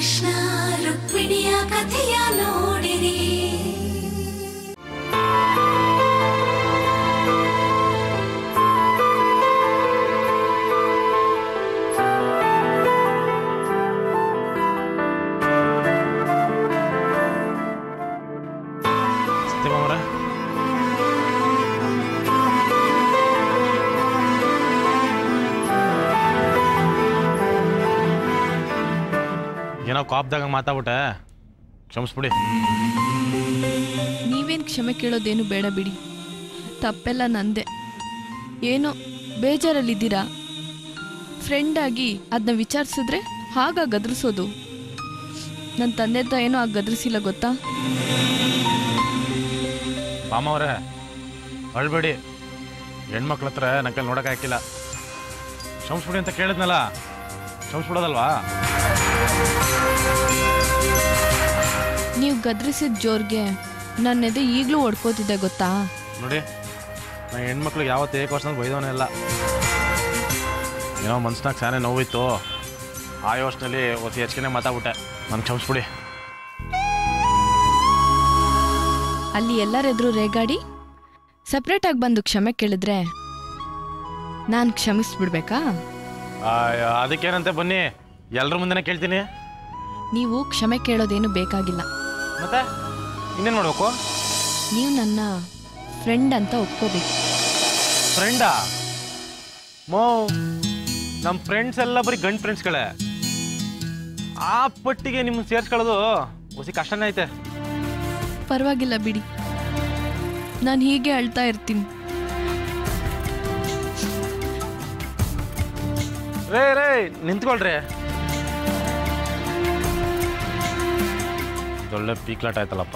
ಕೃಷ್ಣ ರುಕ್ಮಿಣಿಯ ಕಥೆಯ ನೋಡಿರಿ ಸತ್ಯಭಾಮರ ಏನೋ ಕಾಪ್ದಾಗ ಮಾತಾಡ್ಬಿಟ್ಟೆ ಕ್ಷಮಿಸ್ಬಿಡಿ ನೀವೇನು ಕ್ಷಮೆ ಕೇಳೋದೇನು ಬೇಡ ಬಿಡಿ ತಪ್ಪೆಲ್ಲ ನಂದೆ ಏನೋ ಬೇಜಾರಲ್ಲಿದ್ದೀರಾ ಫ್ರೆಂಡ್ ಆಗಿ ಅದನ್ನ ವಿಚಾರಿಸಿದ್ರೆ ಹಾಗ ಗದರಿಸೋದು ನನ್ನ ತಂದೆ ತಾಯಿನೂ ಆಗ ಗದರಿಸಿಲ್ಲ ಗೊತ್ತಾ ಬಾಮವ್ರೆ ಅಳ್ಬೇಡಿ ಹೆಣ್ಮಕ್ಳ ಹತ್ರ ನನ್ನ ಕೈಲಿ ನೋಡಕ್ಕೆ ಹಾಕಿಲ್ಲ ಕ್ಷಮಿಸ್ಬಿಡಿ ಅಂತ ಕೇಳಿದ್ನಲ್ಲ ಕ್ಷಮಿಸ್ಬಿಡೋದಲ್ವಾ ನೀವು ಗದರಿಸಿದ ಜೋರ್ಗೆ ನನ್ನ ಎದೆ ಈಗಲೂ ಹೊಡ್ಕೋತಿದ್ದೆ ಗೊತ್ತಾ ನೋಡಿ ನಾನು ಹೆಣ್ಮಕ್ಳಿಗೆ ಯಾವತ್ತು ಏಕವರ್ಷದಲ್ಲಿ ಬೈದವನೇ ಇಲ್ಲ ಏನೋ ಮನ್ಸ್ನಾಗ ಸಾನೆ ನೋವಿತ್ತು ಆ ಯೋಚನೆಯಲ್ಲಿ ಒತ್ತಿ ಹೆಚ್ಚಿಗೆ ಮಾತಾಡ್ಬಿಟ್ಟೆ ನಾನು ಕ್ಷಮಿಸ್ಬಿಡಿ ಅಲ್ಲಿ ಎಲ್ಲರೆದುರು ರೇಗಾಡಿ ಸಪ್ರೇಟಾಗಿ ಬಂದು ಕ್ಷಮೆ ಕೇಳಿದ್ರೆ ನಾನು ಕ್ಷಮಿಸ್ಬಿಡ್ಬೇಕಾ ಆಯ್, ಅದಕ್ಕೇನಂತೆ ಬನ್ನಿ ಎಲ್ರ ಮುಂದೆನೇ ಕೇಳ್ತೀನಿ ನೀವು ಕ್ಷಮೆ ಕೇಳೋದೇನು ಬೇಕಾಗಿಲ್ಲ ಮತ್ತೆ ಇನ್ನೇನು ಮಾಡ್ಬೇಕು ನೀವು ನನ್ನ ಫ್ರೆಂಡ್ ಅಂತ ಒಪ್ಕೋಬೇಕು ಫ್ರೆಂಡಾ ಮೋ ನಮ್ಮ ಫ್ರೆಂಡ್ಸ್ ಎಲ್ಲ ಬರೀ ಗಂಡ್ ಫ್ರೆಂಡ್ಸ್ಗಳೇ ಆ ಪಟ್ಟಿಗೆ ನಿಮ್ಮನ್ನ ಸೇರ್ಸ್ಕೊಳ್ಳೋದು ಹೊಸಿ ಕಷ್ಟನೇ ಐತೆ ಪರವಾಗಿಲ್ಲ ಬಿಡಿ ನಾನು ಹೀಗೆ ಅಳ್ತಾ ಇರ್ತೀನಿ ರೇ ರೇ ನಿಂತ್ಕೊಳ್ರಿ ಒಳ್ಳೆ ಪೀಕ್ಲಾಟ ಆಯ್ತಲ್ಲಪ್ಪ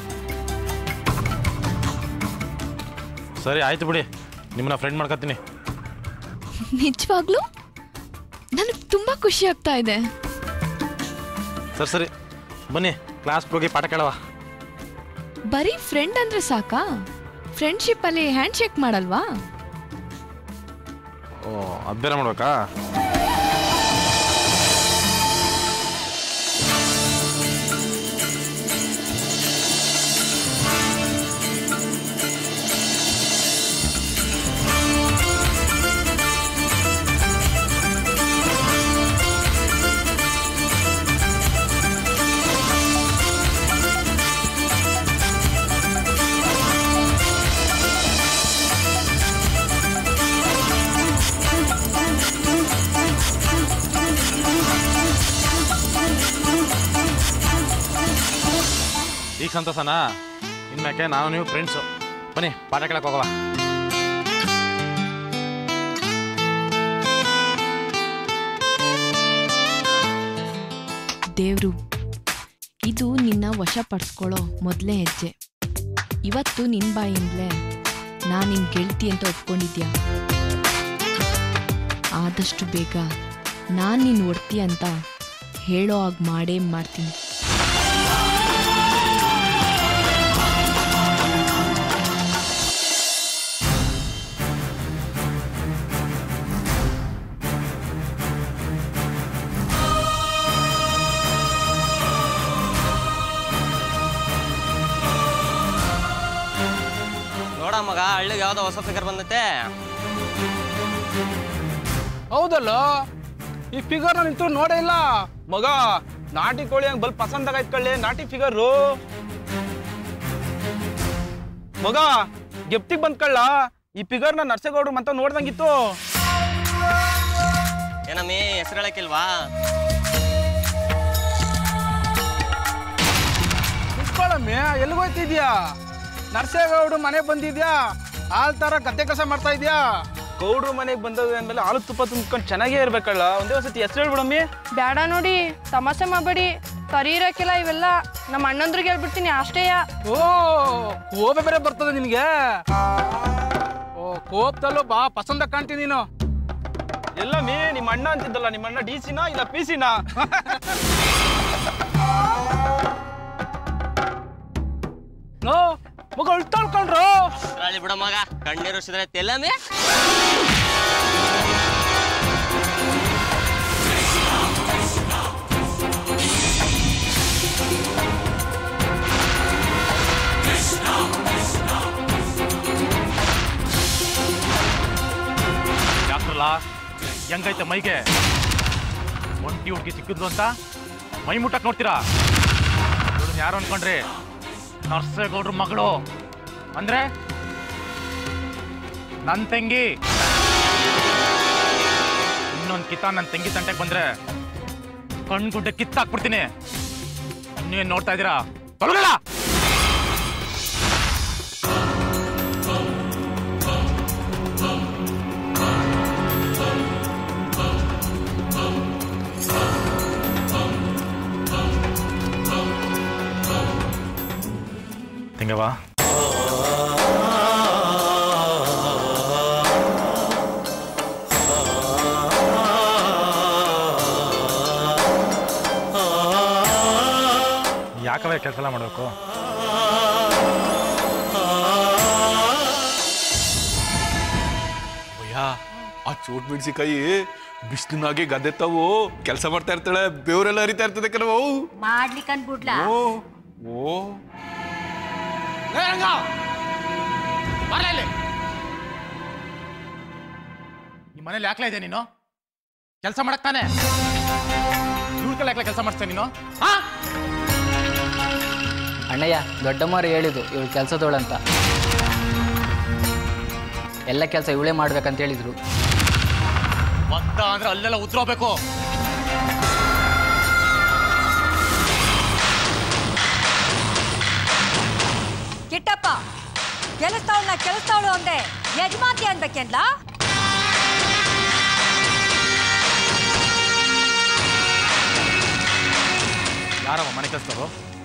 ಸರಿ ಆಯ್ತು ಬಿಡಿ ನಿಮ್ಮನ್ನ ಫ್ರೆಂಡ್ ಮಾಡ್ಕೊತೀನಿ ನಿಜವಾಗ್ಲೂ ನನಗೆ ತುಂಬ ಖುಷಿ ಆಗ್ತಾ ಇದೆ ಸರಿ ಸರಿ ಬನ್ನಿ ಕ್ಲಾಸ್ಗೆ ಹೋಗಿ ಪಾಠ ಕೇಳವ ಬರೀ ಫ್ರೆಂಡ್ ಅಂದ್ರೆ ಸಾಕಾ ಫ್ರೆಂಡ್ಶಿಪ್ ಅಲ್ಲಿ ಹ್ಯಾಂಡ್ ಶೇಕ್ ಮಾಡಲ್ವಾ ಓ ಅದು ಬೇರೆ ಮಾಡ್ಬೇಕಾ ಈಗ ಸಂತೋಷನಾ ಇನ್ಮ್ಯಾಕೆ ನಾನು ನೀವು ಫ್ರೆಂಡ್ಸು ಬನ್ನಿ ಪಾಠ ಕೇಳಕ್ಕೆ ಹೋಗವ ದೇವ್ರು ಇದು ನಿನ್ನ ವಶಪಡಿಸ್ಕೊಳ್ಳೋ ಮೊದಲೇ ಹೆಜ್ಜೆ ಇವತ್ತು ನಿನ್ನ ಬಾಯಿಂದಲೇ ನಾನು ನಿನ್ನ ಗೆಳ್ತಿ ಅಂತ ಒಪ್ಕೊಂಡಿದ್ಯಾ ಆದಷ್ಟು ಬೇಗ ನಾನು ನಿನ್ನ ಒಡ್ತಿ ಅಂತ ಹೇಳೋ ಹಾಗೆ ಮಾಡೇ ಮಾಡ್ತೀನಿ ನೋಡ ಮಗ ಹಳ್ಳಿಗೆ ಯಾವ್ದೋ ಹೊಸ ಫಿಗರ್ ಬಂದೈತೆ ಹೌದಲ್ಲ ಈ ಫಿಗರ್ ನಿಂತು ನೋಡೇ ಇಲ್ಲ ಮಗ ನಾಟಿ ಕೋಳಿ ಹಂಗ್ ಬಲ್ ಪಸಂದ್ ಆಗೈತ್ಕೊಳ್ಳಿ ನಾಟಿ ಫಿಗರು ಮಗ ಗೆಪ್ತಿಗ್ ಬಂದ್ಕಳ್ಳ ಈ ಫಿಗರ್ನ ನರ್ಸೇಗೌಡ್ರು ಅಂತ ನೋಡ್ದಂಗಿತ್ತು ಏನಮ್ಮಿ ಹೆಸರು ಹೇಳಕ್ಕಿಲ್ವಾ ನಿಂತ್ಕೊಳ್ಳಮ್ಮೆ ಎಲ್ಲಿಗೋಯ್ತಿದ್ಯಾ ನರ್ಸೇಗೌಡ್ರು ಮನೆಗೆ ಬಂದಿದ್ಯಾ ಹಾಲ್ ತರ ಗದ್ದೆ ಕೆಲಸ ಮಾಡ್ತಾ ಇದ್ಯಾ ಗೌಡ್ರು ಮನೆಗೆ ಬಂದದ ಅಂದ್ಮೇಲೆ ಹಾಲು ತುಪ್ಪ ತುಂಬ್ಕೊಂಡು ಚೆನ್ನಾಗೇ ಇರ್ಬೇಕಲ್ಲ ಒಂದೇ ಒಂದ್ಸತಿ ಹೆಸರು ಹೇಳ್ಬಿಡಮ್ಮಿ ಬೇಡ ನೋಡಿ ತಮಾಷೆ ಮಾಡಬೇಡಿ ಕರೀರಕ್ಕಿಲ್ಲ ಇವೆಲ್ಲ ನಮ್ಮ ಅಣ್ಣಂದ್ರಿಗೆ ಹೇಳ್ಬಿಡ್ತೀನಿ ಅಷ್ಟೇಯ ಓ ಕೋಪ ಬೇರೆ ಬರ್ತದೆ ನಿನಗೆ ಓ ಕೋಪದಲ್ಲೂ ಬಾ ಪಸಂದ ಕಾಣ್ತೀನಿ ನೀನು ಎಲ್ಲ ಮೀ ನಿಮ್ಮ ಅಣ್ಣ ಅಂತಿದ್ದಲ್ಲ ನಿಮ್ಮ ಅಣ್ಣ ಡಿ ಸಿನಾ ಇಲ್ಲ ಪಿ ಸಿನಾ ನೋ ಮಗ ಅಳ್ತಾಳ್ಕೊಂಡ್ರು ಅದ್ರಲ್ಲಿ ಬಿಡ ಮಗ ಕಣ್ಣೀರು ಸಿದ್ರೆ ತೆಲ್ಲಮ್ಮಿ ಹೆಂಗೈತೆ ಮೈಗೆ ಒಂಟಿ ಹುಡುಗಿ ಸಿಕ್ಕಿದ್ಲು ಅಂತ ಮೈ ಮುಟ್ಟಕ್ ನೋಡ್ತೀರಾ ಇವಳನ್ನ ಯಾರು ಅನ್ಕೊಂಡ್ರಿ ನರ್ಸೇಗೌಡ್ರ ಮಗಳು ಅಂದ್ರೆ ನನ್ನ ತಂಗಿ ಇನ್ನೊಂದು ಕಿತ್ತ ನನ್ನ ತಂಗಿ ತಂಟೆಗೆ ಬಂದ್ರೆ ಕಣ್ಗುಡ್ಡೆ ಕಿತ್ತಾಕ್ಬಿಡ್ತೀನಿ ಇನ್ನೇನ್ ನೋಡ್ತಾ ಇದ್ದೀರಾ ತೊಲಗಲ್ಲ ತಿಂಗವಾ ಯಾಕವೇ ಕೆಲಸ ಎಲ್ಲ ಮಾಡಬೇಕು ಭಯ್ಯ ಆ ಚೋಟ್ ಮೆಣಸಿಕಾಯಿ ಬಿಸಿಲಿನಾಗೆ ಗದ್ದೆ ತಾವು ಕೆಲಸ ಮಾಡ್ತಾ ಇರ್ತಾಳೆ ಬೇವರೆಲ್ಲ ಹರಿತಾ ಇರ್ತದೆ ಕಣವು ಮಾಡ್ಲಿಕ್ಕೆ ಅನ್ಬಿಡ್ಲಾ ಓ ಓ ಈ ಮನೇಲಿ ಯಾಕ್ಲಾ ಇದೆ ನೀನು ಕೆಲಸ ಮಾಡಕ್ ತಾನೆ ಇವ್ರ ಕೈಲಿ ಯಾಕ್ಲ ಕೆಲಸ ಮಾಡಿಸ್ತೇನೆ ನೀನು ಹಾ ಅಣ್ಣಯ್ಯ ದೊಡ್ಡಮ್ಮರು ಹೇಳಿದ್ದು ಇವಳು ಕೆಲಸದೋಳಂತ ಎಲ್ಲ ಕೆಲಸ ಇವಳೇ ಮಾಡ್ಬೇಕಂತ ಹೇಳಿದ್ರು ಒದ್ದ ಅಂದ್ರೆ ಅಲ್ಲೆಲ್ಲ ಉದ್ರೋಬೇಕು ಕಿಟ್ಟಪ್ಪ ಕೆಲಸದವಳನ್ನ ಕೆಲಸದವಳು ಅಂದೆ ಯಜಮಾತಿ ಅನ್ಬೇಕೇನ್ಲ ಯಾರವ ಮನೆ ಕೆಲಸದವರು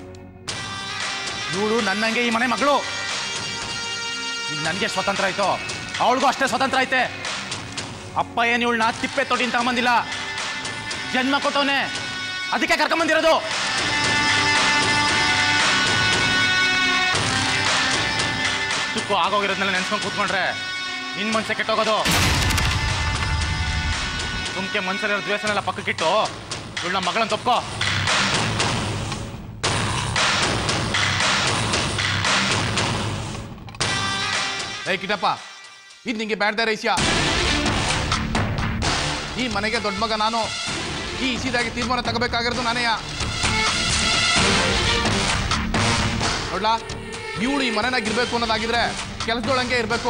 ಇವಳು ನನ್ನಂಗೆ ಈ ಮನೆ ಮಗಳು ಈಗ ನನಗೆ ಸ್ವತಂತ್ರ ಆಯ್ತು ಅವಳಿಗೂ ಅಷ್ಟೇ ಸ್ವತಂತ್ರ ಐತೆ ಅಪ್ಪ ಏನು ಇವಳನ್ನ ತಿಪ್ಪೆ ತೊಟ್ಟಿನ ತಗೊಂಬಂದಿಲ್ಲ ಜನ್ಮ ಕೊಟ್ಟವನೆ ಅದಕ್ಕೆ ಕರ್ಕೊಂಬಂದಿರೋದು ಇಷ್ಟಕ್ಕೂ ಆಗೋಗಿರೋದ್ನೆಲ್ಲ ನೆನ್ಸ್ಕೊಂಡು ಕೂತ್ಕೊಂಡ್ರೆ ನಿನ್ ಮನ್ಸೆ ಕೆಟ್ಟೋಗೋದು ಸುಮ್ಕೆ ಮನ್ಸಲ್ಲಿರೋ ದ್ವೇಷನೆಲ್ಲ ಪಕ್ಕಕ್ಕಿಟ್ಟು ಇವಳನ್ನ ಮಗಳನ್ನ ತಪ್ಕೋ ಏ ಕಿಟಪ್ಪ ಇದು ನಿಂಗೆ ಬ್ಯಾಡ್ದಾರ ವಿಷಯ ಈ ಮನೆಗೆ ದೊಡ್ಡ ಮಗ ನಾನು ಈ ಇಸಿದಾಗಿ ತೀರ್ಮಾನ ತಗೋಬೇಕಾಗಿರೋದು ನಾನೇಯ ನೋಡ್ಲಾ ಇವಳು ಈ ಮನೆನಾಗ ಇರ್ಬೇಕು ಅನ್ನೋದಾಗಿದ್ರೆ ಕೆಲಸದೊಳಂಗೆ ಇರಬೇಕು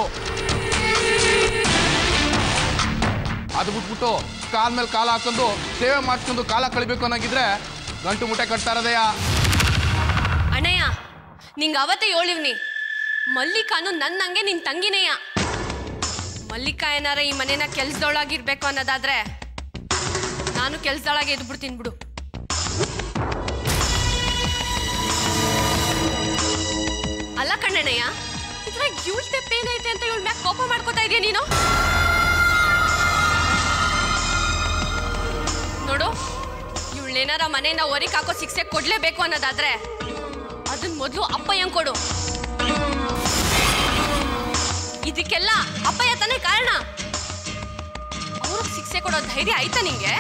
ಅದು ಬಿಟ್ಬಿಟ್ಟು ಕಾಲ್ ಮೇಲೆ ಕಾಲ ಹಾಕೊಂಡು ಸೇವೆ ಮಾಡ್ಕೊಂಡು ಕಾಲ ಕಳಿಬೇಕು ಅನ್ನೋಗಿದ್ರೆ ಗಂಟು ಮುಟ್ಟೆ ಕಟ್ತಾ ಇರೋದಯ್ಯ ಅಣ್ಣಯ್ಯ ನಿಂಗೆ ಅವತ್ತೇ ಹೇಳಿವ್ನಿ ಮಲ್ಲಿಕಾನು ನನ್ನಂಗೆ ನಿನ್ ತಂಗಿನೇಯ ಮಲ್ಲಿಕಾ ಏನಾರ ಈ ಮನೇನ ಕೆಲ್ಸದೊಳಗಿರ್ಬೇಕು ಅನ್ನೋದಾದ್ರೆ ನಾನು ಕೆಲ್ಸದೊಳಗೆ ಎದ್ಬಿಡ್ತೀನಿ ಬಿಡು ಅಲ್ಲ ಕಣ್ಣಣ್ಣಯ್ಯ ಇದ್ರಾಗ ಇವಳ ತೆಪ್ಪೇನೈತೆ ಅಂತ ಇವಳ ಮ್ಯಾಗ ಕೋಪ ಮಾಡ್ಕೋತಾ ಇದೀಯ ನೀನು ನೋಡು ಇವಳೇನಾರ ಮನೆಯಿಂದ ಹೊರಗೆ ಹಾಕೋ ಶಿಕ್ಷೆ ಕೊಡ್ಲೇಬೇಕು ಅನ್ನೋದಾದ್ರೆ ಅದನ್ನ ಮೊದಲು ಅಪ್ಪಯ್ಯಂಗ್ ಕೊಡು ಇದಕ್ಕೆಲ್ಲ ಅಪ್ಪಯ್ಯ ತಾನೇ ಕಾರಣ ಅವ್ರಿಗೆ ಶಿಕ್ಷೆ ಕೊಡೋ ಧೈರ್ಯ ಆಯ್ತಾ ನಿಂಗೆ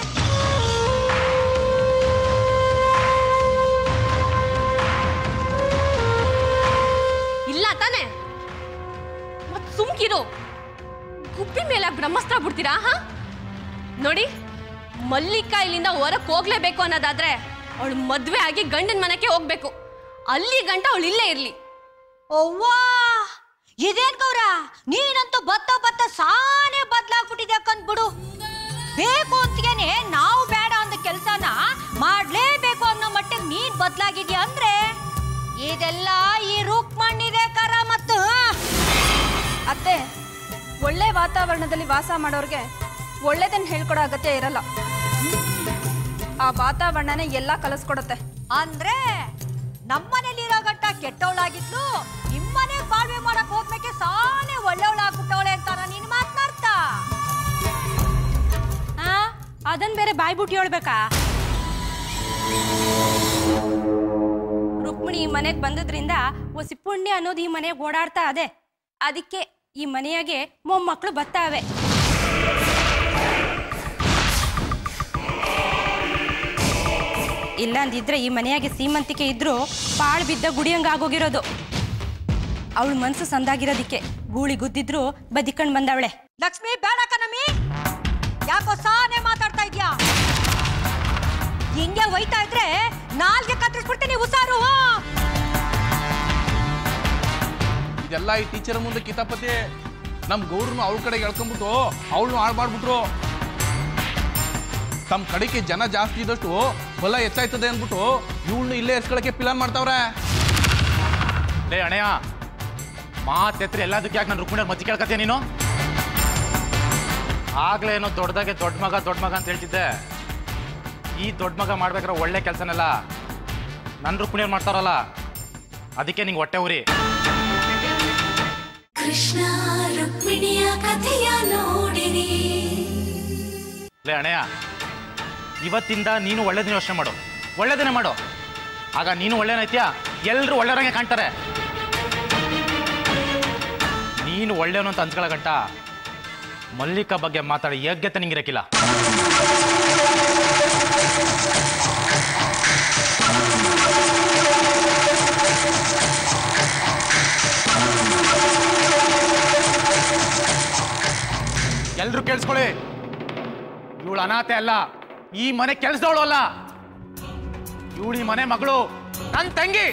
ಇಲ್ಲ ತಾನೆ ಮತ್ ಸುಮ್ಕಿರು ಗುಬ್ಬಿ ಮೇಲೆ ಬ್ರಹ್ಮಾಸ್ತ್ರ ಬಿಡ್ತೀರಾ ಹಾ ನೋಡಿ ಮಲ್ಲಿಕಾ ಇಲ್ಲಿಂದ ಹೊರಗೆ ಹೋಗ್ಲೇಬೇಕು ಅನ್ನೋದಾದ್ರೆ ಅವಳು ಮದ್ವೆ ಆಗಿ ಗಂಡನ ಮನೆಗೆ ಹೋಗ್ಬೇಕು ಅಲ್ಲಿ ಗಂಟ ಅವಳು ಇಲ್ಲೇ ಇರ್ಲಿ ಅವ್ವಾ ಇದೇನ್ ಗೌರ ನೀನಂತೂ ಬತ್ತ ಬತ್ತ ಸಾನೆ ಬದ್ಲಾಗ್ಬಿಟ್ಟಿದೆ ಬಿಡು ಬೇಕು ಅಂತ್ಗೇನೆ ನಾವು ಬೇಡ ಅಂದ ಕೆಲ್ಸನ ಮಾಡ್ಲೇಬೇಕು ಅನ್ನೋ ಮಟ್ಟಿಗೆ ನೀನ್ ಬದ್ಲಾಗಿದ್ಯಾ ಅಂದ್ರೆ ಇದೆಲ್ಲ ಈ ರುಕ್ಮಣ್ಣಿದೆ ಕರ ಮತ್ತು ಅತ್ತೆ ಒಳ್ಳೆ ವಾತಾವರಣದಲ್ಲಿ ವಾಸ ಮಾಡೋರ್ಗೆ ಒಳ್ಳೇದನ್ನ ಹೇಳ್ಕೊಡೋ ಅಗತ್ಯ ಇರಲ್ಲ ಆ ವಾತಾವರಣನೇ ಎಲ್ಲ ಕಲಿಸ್ಕೊಡುತ್ತೆ ಅಂದ್ರೆ ನಮ್ಮನೇಲಿರೋ ಗಂಟ ಕೆಟ್ಟವಳಾಗಿದ್ಲು ನಿಮ್ಮನೆ ಬಾಳ್ವೆ ಮಾಡಕ್ ಹೋದ್ಮೇಕೆ ಸಾನೆ ಒಳ್ಳೆವಳಾಗ್ಬಿಟ್ಟವಳೆ ಅಂತಾರ ನೀನ್ ಮಾತನಾಡ್ತಾ ಅದನ್ ಬೇರೆ ಬಾಯ್ಬಿಟ್ಟು ಹೇಳ್ಬೇಕಾ ರುಕ್ಮಿಣಿ ಈ ಮನೆಗೆ ಬಂದದ್ರಿಂದ ಒಸಿ ಪುಣ್ಯ ಅನ್ನೋದು ಈ ಮನೆಗೆ ಓಡಾಡ್ತಾ ಅದೆ ಅದಕ್ಕೆ ಈ ಮನೆಯಾಗೆ ಮೊಮ್ಮಕ್ಕಳು ಬರ್ತಾವೆ ಇಲ್ಲ ಅಂದಿದ್ರೆ ಈ ಮನೆಯಾಗೆ ಸೀಮಂತಿಕೆ ಇದ್ರು ಪಾಳ್ ಬಿದ್ದ ಗುಡಿಯಂಗ ಆಗೋಗಿರೋದು ಅವಳ ಮನ್ಸು ಸಂದಾಗಿರೋದಿಕ್ಕೆ ಗೂಳಿ ಗುದ್ದಿದ್ರು ಬದಿಕಂಡ್ ಬಂದವಳೆ ಲಕ್ಷ್ಮಿ ಬೇಡ ಕಣಮಿ ಯಾಕೋ ಸಾನೆ ಮಾತಾಡ್ತಾ ಇದ್ಯಾ ಹಿಂಗೆ ಒಯ್ತಾ ಇದ್ರೆ ನಾಲ್ಗೆ ಕತ್ತರಿಸ್ಬಿಡ್ತೀನಿ ಉಸಾರು ಹಾ. ಇದೆಲ್ಲ ಈ ಟೀಚರ್ ಮುಂದೆ ಕಿತಾಪತಿ ನಮ್ಮ ಗೌಡ್ರನ್ನ ಅವಳ ಕಡೆಗೆ ಎಳ್ಕೊಂಬಿಟ್ಟು ಅವಳನ್ನು ಹಾಳು ಮಾಡ್ಬಿಟ್ರು ತಮ್ಮ ಕಡೆಗೆ ಜನ ಜಾಸ್ತಿ ಇದ್ದಷ್ಟು ಹೊಲ ಹೆಚ್ಚಾಯ್ತದೆ ಅಂದ್ಬಿಟ್ಟು ಇವಳನ್ನ ಇಲ್ಲೇ ಎಸ್ಕೊಳಕ್ಕೆ ಪ್ಲಾನ್ ಮಾಡ್ತಾವ್ರೆ ಲೇ ಅಣಯ್ಯ ಮಾತೆತ್ರಿ ಎಲ್ಲದಕ್ಕೆ ಯಾಕೆ ನಾನು ರುಕ್ಮಿಣಿಯವ್ರ ಮಜ್ಜಿ ಕೇಳ್ಕತ್ತೀಯ ನೀನು ಆಗ್ಲೇ ಏನೋ ದೊಡ್ಡದಾಗೆ ದೊಡ್ಡ ಮಗ ದೊಡ್ಡ ಮಗ ಅಂತ ಹೇಳ್ತಿದ್ದೆ ಈ ದೊಡ್ಡ ಮಗ ಮಾಡ್ಬೇಕಾದ್ರೆ ಒಳ್ಳೆ ಕೆಲಸನೆಲ್ಲ ನನ್ನ ರುಕ್ಮಿಣಿಯವ್ರು ಮಾಡ್ತಾರಲ್ಲ ಅದಕ್ಕೆ ನಿಂಗೆ ಹೊಟ್ಟೆ ಉರಿ ಕೃಷ್ಣ ರುಕ್ಮಿಣಿಯ ಕಥೆಯ ನೋಡಿರಿ ಲೇ ಅಣಯ್ಯ ಇವತ್ತಿಂದ ನೀನು ಒಳ್ಳೇದನ್ನ ಯೋಚನೆ ಮಾಡು ಒಳ್ಳೇದನ್ನೇ ಮಾಡು ಆಗ ನೀನು ಒಳ್ಳೇನೈತ್ಯಾ ಎಲ್ಲರೂ ಒಳ್ಳೆಯವ್ರಂಗೆ ಕಾಣ್ತಾರೆ ನೀನು ಒಳ್ಳೆಯವನು ಅಂತ ಅನ್ಸ್ಕೊಳ್ಳೋ ಗಂಟ ಮಲ್ಲಿಕಾ ಬಗ್ಗೆ ಮಾತಾಡಿ ಯೋಗ್ಯತೆ ನಿಂಗಿರಕ್ಕಿಲ್ಲ ಎಲ್ರು ಕೇಳಿಸ್ಕೊಳ್ಳಿ ಇವಳು ಅನಾಥೆ ಅಲ್ಲ ಈ ಮನೆ ಕೆಲ್ಸದವಳು ಅಲ್ಲ ಇವಳು ಈ ಮನೆ ಮಗಳು ನನ್ನ ತಂಗಿ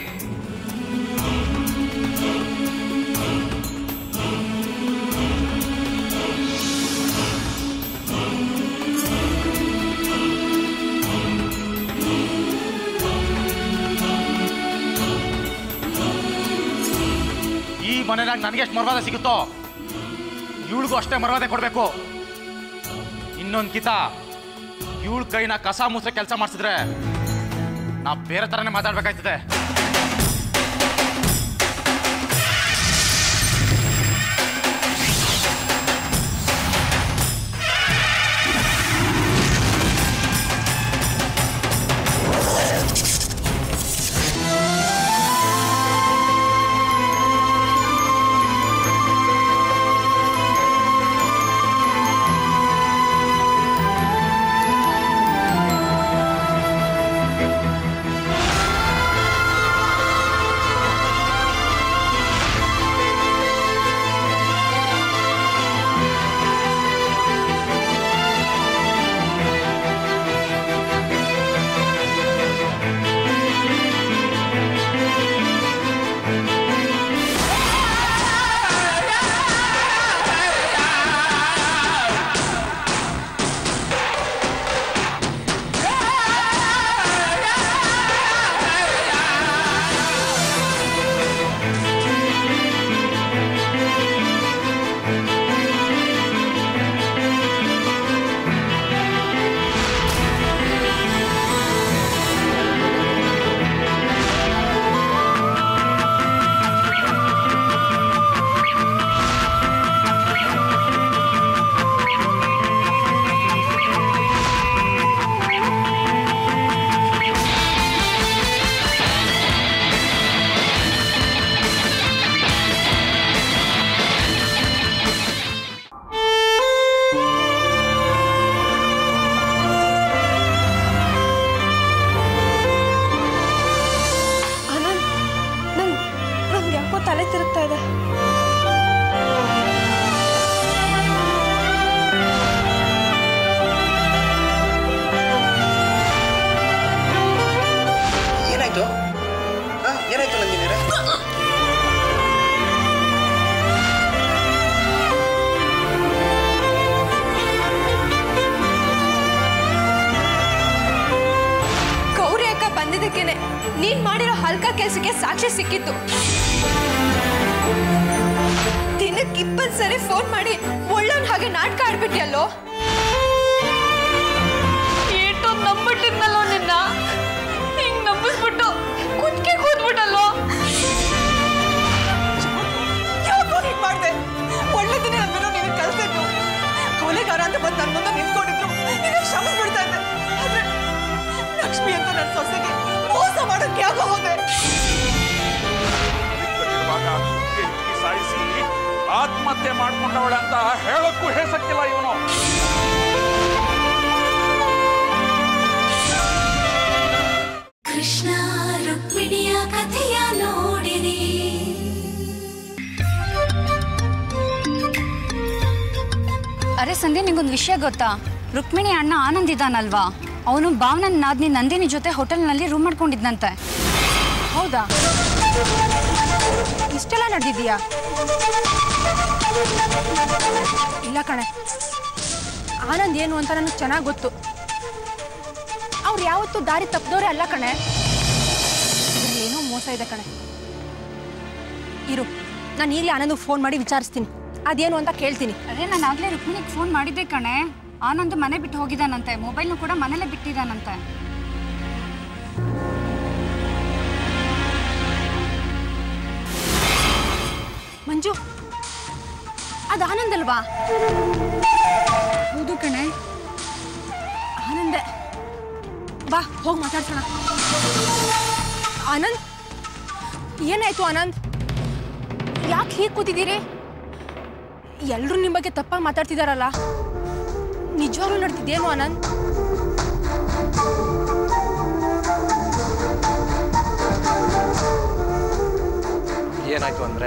ಈ ಮನೆನಾಗ ನನಗೆ ಎಷ್ಟು ಮರ್ವಾದ ಸಿಗುತ್ತೋ ಇವಳಿಗೂ ಅಷ್ಟೇ ಮರ್ವಾದೆ ಕೊಡಬೇಕು ಇನ್ನೊಂದು ಕಿತ ಇವಳ ಕೈನ ಕಸ ಮುಸ್ರೆ ಕೆಲಸ ಮಾಡಿಸಿದ್ರೆ ನಾ ಬೇರೆ ಥರನೇ ಮಾತಾಡ್ಬೇಕಾಯ್ತದೆ ಆನಂದ್ ನಂಗೆ ನಂಗೆ ಯಾಕೋ ತಲೆ ತಿರುಗ್ತಾ ಇದೆ ಏನಾಯ್ತು ಹಾ ಏನಾಯ್ತು ನಂದಿನಿರ ಗೌರಿ ಅಕ್ಕ ಬಂದಿದ್ದಕ್ಕೇನೆ ನೀನ್ ಮಾಡಿರೋ ಹಲ್ಕ ಕೆಲ್ಸಕ್ಕೆ ಸಾಕ್ಷಿ ಸಿಕ್ಕಿತ್ತು ದಿನಕ್ಕೆ ಇಪ್ಪತ್ತು ಸರಿ ಫೋನ್ ಮಾಡಿ ಒಳ್ಳೊಂದ್ ಹಾಗೆ ನಾಟಕ ಆಡ್ಬಿಟ್ಯಲ್ಲೋ ಏಟೋ ನಂಬಿಟ್ಟಿದ್ನಲ್ಲೋ ನಿನ್ನ ಹಿಂಗ್ ನಂಬಿಸ್ಬಿಟ್ಟು ಕುತ್ಕೆ ಕೂತ್ಬಿಟ್ಟಲ್ಲೋ ಯಾಕೋ ಹೀಗ್ ಮಾಡ್ದೆ ಒಳ್ಳೇದನ್ನೇ ಅಂದ್ಮೇಲೆ ನೀನು ಕಲ್ಸಿದ್ದು ಕೊಲೆಗಾರ ಅಂತ ಬಂದು ನನ್ನ ಮುಂದೆ ನಿಂತ್ಕೊಂಡಿದ್ರು ನಿನಗೆ ಕ್ಷಮಿಸ್ಬಿಡ್ತಾ ಇದ್ದೆ ಆದ್ರೆ ಲಕ್ಷ್ಮಿ ಅಂತ ನನ್ನ ಸೊಸೆಗೆ ಮೋಸ ಮಾಡೋಕೆ ಯಾಕೋ ಹೋದೆ ಸಾಯಿಸಿ ಆತ್ಮಹತ್ಯೆ ಮಾಡ್ಕೊಂಡವಳೆ ಅಂತ ಹೇಳಕ್ಕೂ ಹೇಸಕ್ಕಿಲ್ಲ ಇವನು ಕೃಷ್ಣ ರುಕ್ಮಿಣಿಯ ಕಥೆಯ ನೋಡಿರಿ ಅರೆ ಸಂಧ್ಯಾ ನಿಂಗೊಂದು ವಿಷಯ ಗೊತ್ತಾ ರುಕ್ಮಿಣಿ ಅಣ್ಣ ಆನಂದ್ ಇದ್ದಾನಲ್ವಾ ಅವನು ಭಾವನನ್ ನಾದ್ನಿ ನಂದಿನಿ ಜೊತೆ ಹೋಟೆಲ್ನಲ್ಲಿ ರೂಮ್ ಮಾಡ್ಕೊಂಡಿದ್ನಂತೆ ಹೌದಾ ಇಷ್ಟೆಲ್ಲ ನಡೆದಿದ್ಯಾ ಇಲ್ಲ ಕಣೆ ಆನಂದ್ ಏನು ಅಂತ ನನಗೆ ಚೆನ್ನಾಗಿ ಗೊತ್ತು ಅವ್ರು ಯಾವತ್ತೂ ದಾರಿ ತಪ್ಪದವ್ರೆ ಅಲ್ಲ ಕಣೆ ಇದ್ರಲ್ಲಿ ಏನೋ ಮೋಸ ಇದೆ ಕಣೆ ಇರು ನಾನು ಈಗಲೇ ಆನಂದ್ ಫೋನ್ ಮಾಡಿ ವಿಚಾರಿಸ್ತೀನಿ ಅದೇನು ಅಂತ ಕೇಳ್ತೀನಿ ಅದೇ ನಾನು ಆಗ್ಲೇ ರುಕ್ಮಿಣಿಗೆ ಫೋನ್ ಮಾಡಿದ್ದೆ ಕಣೆ ಆನಂದ್ ಮನೆ ಬಿಟ್ಟು ಹೋಗಿದ್ದಾನಂತೆ ಮೊಬೈಲ್ನು ಕೂಡ ಮನೇಲೆ ಬಿಟ್ಟಿದ್ದಾನಂತೆ ಮಂಜು ಅದು ಆನಂದ್ ಅಲ್ವಾ ಹೌದು ಕಣೆ ಆನಂದೆ ಬಾ ಹೋಗಿ ಮಾತಾಡ್ಸೋಣ ಆನಂದ್ ಏನಾಯ್ತು ಆನಂದ್ ಯಾಕೆ ಹೀಗೆ ಕೂತಿದ್ದೀರಿ ಎಲ್ಲರೂ ನಿಮ್ಮ ಬಗ್ಗೆ ತಪ್ಪಾಗಿ ಮಾತಾಡ್ತಿದಾರಲ್ಲ ನಿಜವಾಗ್ಲೂ ನಡ್ತಿದ್ದೇನು ಆನಂದ್ ಏನಾಯ್ತು ಅಂದ್ರೆ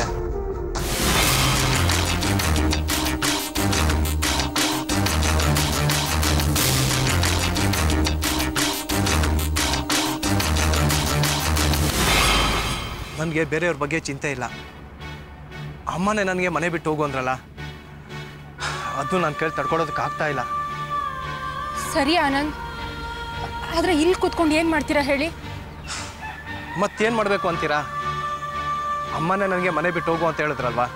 ನನಗೆ ಬೇರೆಯವ್ರ ಬಗ್ಗೆ ಚಿಂತೆ ಇಲ್ಲ ಅಮ್ಮನೇ ನನಗೆ ಮನೆ ಬಿಟ್ಟು ಹೋಗು ಅಂದ್ರಲ್ಲ ಅದು ನಾನು ಕೇಳಿ ತಡ್ಕೊಳೋದಕ್ಕೆ ಆಗ್ತಾ ಇಲ್ಲ ಸರಿ ಆನಂದ್ ಆದ್ರೆ ಇಲ್ಲಿ ಕೂತ್ಕೊಂಡು ಏನು ಮಾಡ್ತೀರಾ ಹೇಳಿ ಮತ್ತೇನು ಮಾಡಬೇಕು ಅಂತೀರಾ ಅಮ್ಮನೇ ನನಗೆ ಮನೆ ಬಿಟ್ಟು ಹೋಗು ಅಂತ ಹೇಳಿದ್ರಲ್ವಾ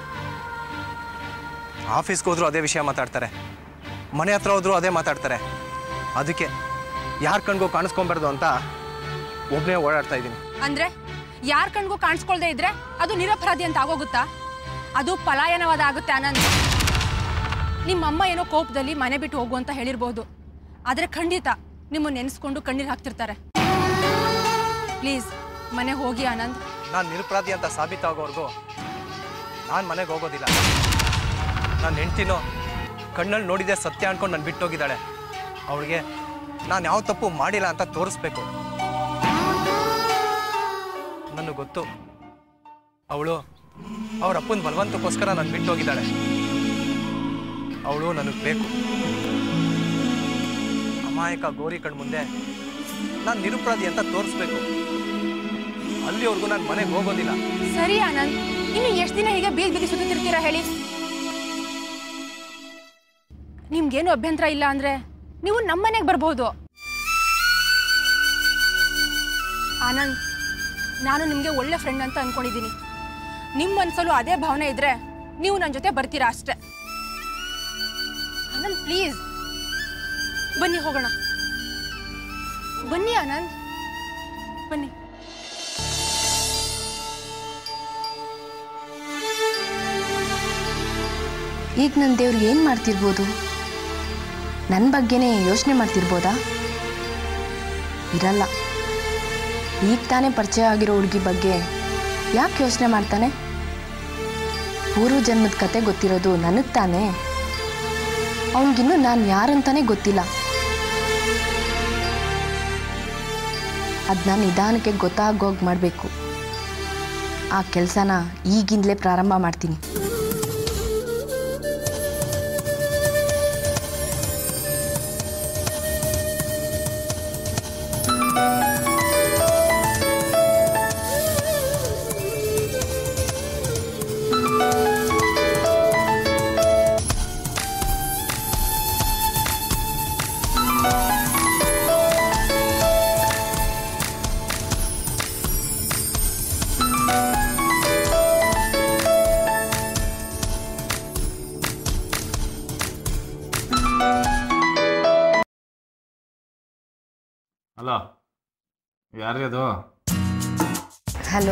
ಆಫೀಸ್ಗೆ ಹೋದ್ರು ಅದೇ ವಿಷಯ ಮಾತಾಡ್ತಾರೆ ಮನೆ ಹತ್ರ ಹೋದ್ರು ಅದೇ ಮಾತಾಡ್ತಾರೆ ಅದಕ್ಕೆ ಯಾರ ಕಣ್ಗೂ ಕಾಣಿಸ್ಕೊಂಬಾರ್ದು ಅಂತ ಒಬ್ಬನೇ ಓಡಾಡ್ತಾ ಇದ್ದೀನಿ ಅಂದ್ರೆ ಯಾರ ಕಣ್ಗೂ ಕಾಣಿಸ್ಕೊಳ್ದೇ ಇದ್ರೆ ಅದು ನಿರಪರಾಧಿ ಅಂತ ಆಗೋಗುತ್ತಾ ಅದು ಪಲಾಯನವಾದ ಆಗುತ್ತೆ ಆನಂದ್ ನಿಮ್ಮಮ್ಮ ಏನೋ ಕೋಪದಲ್ಲಿ ಮನೆ ಬಿಟ್ಟು ಹೋಗು ಅಂತ ಹೇಳಿರ್ಬೋದು ಆದ್ರೆ ಖಂಡಿತ ನಿಮ್ಮನ್ನ ನೆನೆಸ್ಕೊಂಡು ಕಣ್ಣೀರು ಹಾಕ್ತಿರ್ತಾರೆ ಪ್ಲೀಸ್ ಮನೆ ಹೋಗಿ ಆನಂದ್ ನಾನು ನಿರಪರಾಧಿ ಅಂತ ಸಾಬೀತಾಗೋವರೆಗೂ ನಾನು ಮನೆಗೆ ಹೋಗೋದಿಲ್ಲ ನಾನು ಹೆಂಡ್ತಿನೋ ಕಣ್ಣಲ್ಲಿ ನೋಡಿದೆ ಸತ್ಯ ಅನ್ಕೊಂಡು ನಾನು ಬಿಟ್ಟೋಗಿದ್ದಾಳೆ ಅವಳಿಗೆ ನಾನು ಯಾವ ತಪ್ಪು ಮಾಡಿಲ್ಲ ಅಂತ ತೋರಿಸ್ಬೇಕು ನನಗೆ ಗೊತ್ತು ಅವಳು ಅವ್ರ ಅಪ್ಪನ ಬಲವಂತಕ್ಕೋಸ್ಕರ ನಾನು ಬಿಟ್ಟೋಗಿದ್ದಾಳೆ ಅವಳು ನನಗೆ ಬೇಕು ಅಮಾಯಕ ಗೋರಿ ಕಣ್ ಮುಂದೆ ನಾನು ನಿರಪರಾಧಿ ಅಂತ ತೋರಿಸ್ಬೇಕು ಅಲ್ಲಿವರೆಗೂ ನಾನು ಮನೆಗೆ ಹೋಗೋದಿಲ್ಲ ಸರಿ ಆನಂದ್ ಇನ್ನು ಎಷ್ಟು ದಿನ ಹೀಗೆ ಬೀದಿ ಬೀದಿ ಸುತ್ತಿರ್ತೀರಾ ಹೇಳಿ ನಿಮ್ಗೇನು ಅಭ್ಯಂತರ ಇಲ್ಲ ಅಂದ್ರೆ ನೀವು ನಮ್ಮ ಮನೆಗೆ ಬರ್ಬೋದು ಆನಂದ್ ನಾನು ನಿಮಗೆ ಒಳ್ಳೆ ಫ್ರೆಂಡ್ ಅಂತ ಅನ್ಕೊಂಡಿದ್ದೀನಿ ನಿಮ್ಮ ಮನ್ಸಲ್ಲೂ ಅದೇ ಭಾವನೆ ಇದ್ರೆ ನೀವು ನನ್ನ ಜೊತೆ ಬರ್ತೀರಾ ಅಷ್ಟೇ ಆನಂದ್ ಪ್ಲೀಸ್ ಬನ್ನಿ ಹೋಗೋಣ ಬನ್ನಿ ಆನಂದ್ ಬನ್ನಿ ಈಗ ನನ್ನ ದೇವ್ರು ಏನು ಮಾಡ್ತಿರ್ಬೋದು ನನ್ನ ಬಗ್ಗೆನೇ ಯೋಚನೆ ಮಾಡ್ತಿರ್ಬೋದಾ ಇರಲ್ಲ ಈಗ ತಾನೇ ಪರಿಚಯ ಆಗಿರೋ ಹುಡುಗಿ ಬಗ್ಗೆ ಯಾಕೆ ಯೋಚನೆ ಮಾಡ್ತಾನೆ ಪೂರ್ವ ಜನ್ಮದ ಕತೆ ಗೊತ್ತಿರೋದು ನನಗೆ ತಾನೇ ಅವನಿಗಿನ್ನೂ ನಾನು ಯಾರಂತಾನೆ ಗೊತ್ತಿಲ್ಲ ಅದನ್ನ ನಿಧಾನಕ್ಕೆ ಗೊತ್ತಾಗೋಗಿ ಮಾಡಬೇಕು ಆ ಕೆಲಸನ ಈಗಿಂದಲೇ ಪ್ರಾರಂಭ ಮಾಡ್ತೀನಿ ಅಲ್ಲ ಯಾರೇ ಅದು ಹಲೋ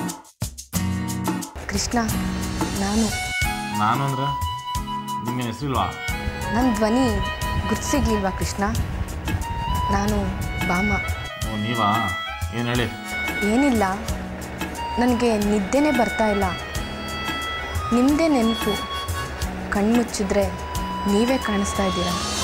ಕೃಷ್ಣ ನಾನು ನಾನು ಅಂದ್ರೆ ನಿಮ್ಮ ಹೆಸರಿಲ್ವಾ ನನ್ನ ಧ್ವನಿ ಗುರ್ತಿಸಿಗ್ಲಿಲ್ವಾ ಕೃಷ್ಣ ನಾನು ಬಾಮ ಓ ನೀವಾ ಏನು ಹೇಳಿ ಏನಿಲ್ಲ ನನಗೆ ನಿದ್ದೆನೇ ಬರ್ತಾ ಇಲ್ಲ ನಿಮ್ಮದೇ ನೆನಪು ಕಣ್ಮುಚ್ಚಿದ್ರೆ ನೀವೇ ಕಾಣಿಸ್ತಾ ಇದ್ದೀರಾ